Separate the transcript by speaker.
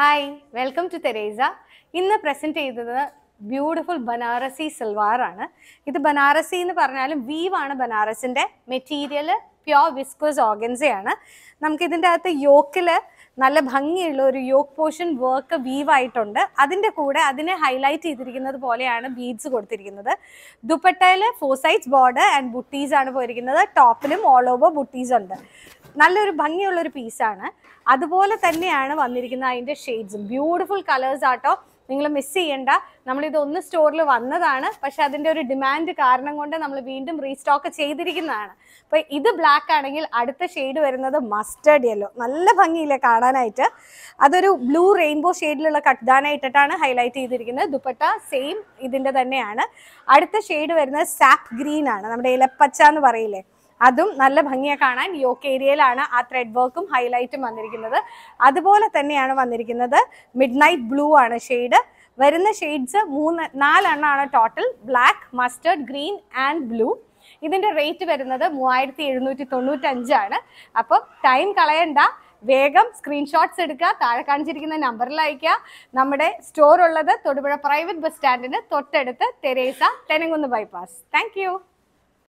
Speaker 1: hi welcome to Teresa ഇന്ന് present ചെയ്തത് beautiful Banarasi salwar ആണ് ഇത് ബനാറസി എന്ന് പറഞ്ഞാലും വീവ് ആണ് ബനാറസിന്റെ മെറ്റീരിയൽ പ്യോർ വിസ്കോസ് ഓർഗൻസയാണ് നമുക്ക് ഇതിൻ്റെ അകത്ത് യോക്കില് നല്ല ഭംഗിയുള്ള ഒരു യോക്ക് പോർഷൻ വർക്ക് വീവ് ആയിട്ടുണ്ട് അതിൻ്റെ കൂടെ അതിനെ ഹൈലൈറ്റ് ചെയ്തിരിക്കുന്നത് പോലെയാണ് ബീഡ്സ് കൊടുത്തിരിക്കുന്നത് ദുപ്പട്ടയിൽ four sides border and buttis ആണ് പോയിരിക്കുന്നത് ടോപ്പിലും ഓൾ ഓവർ ബുട്ടീസ് ഉണ്ട് നല്ലൊരു ഭംഗിയുള്ള ഒരു പീസാണ് അതുപോലെ തന്നെയാണ് വന്നിരിക്കുന്നത് അതിൻ്റെ ഷെയ്ഡ്സും ബ്യൂട്ടിഫുൾ കളേഴ്സ് ആട്ടോ നിങ്ങൾ മിസ് ചെയ്യണ്ട നമ്മളിത് ഒന്ന് സ്റ്റോറിൽ വന്നതാണ് പക്ഷെ അതിൻ്റെ ഒരു ഡിമാൻഡ് കാരണം കൊണ്ട് നമ്മൾ വീണ്ടും റീസ്റ്റോക്ക് ചെയ്തിരിക്കുന്നതാണ് അപ്പോൾ ഇത് ബ്ലാക്ക് ആണെങ്കിൽ അടുത്ത ഷെയ്ഡ് വരുന്നത് മസ്റ്റേർഡ് യെല്ലോ നല്ല ഭംഗിയില്ലേ കാണാനായിട്ട് അതൊരു ബ്ലൂ റെയിൻബോ ഷെയ്ഡിലുള്ള കട്ട്ദാനായിട്ടിട്ടാണ് ഹൈലൈറ്റ് ചെയ്തിരിക്കുന്നത് ദുപ്പട്ട സെയിം ഇതിൻ്റെ തന്നെയാണ് അടുത്ത ഷെയ്ഡ് വരുന്നത് സാപ്പ് ഗ്രീൻ ആണ് നമ്മുടെ ഇലപ്പച്ച എന്ന് പറയില്ലേ അതും നല്ല ഭംഗിയെ കാണാൻ യോക്ക് ഏരിയയിലാണ് ആ ത്രെഡ് വർക്കും ഹൈലൈറ്റും വന്നിരിക്കുന്നത് അതുപോലെ തന്നെയാണ് വന്നിരിക്കുന്നത് മിഡ് നൈറ്റ് ബ്ലൂ ആണ് ഷെയ്ഡ് വരുന്ന ഷെയ്ഡ്സ് മൂന്ന് നാലെണ്ണമാണ് total black mustard green and blue ഇതിന്റെ റേറ്റ് വരുന്നത് മൂവായിരത്തി എഴുന്നൂറ്റി തൊണ്ണൂറ്റഞ്ചാണ് അപ്പം ടൈം കളയണ്ട വേഗം സ്ക്രീൻഷോട്ട്സ് എടുക്കുക താഴെ കാണിച്ചിരിക്കുന്ന നമ്പറിൽ അയക്കുക നമ്മുടെ സ്റ്റോർ ഉള്ളത് തൊടുപുഴ പ്രൈവറ്റ് ബസ് സ്റ്റാൻഡിന് തൊട്ടടുത്ത് തെരേസ തെനങ്കുന്ന് ബൈപ്പാസ് താങ്ക്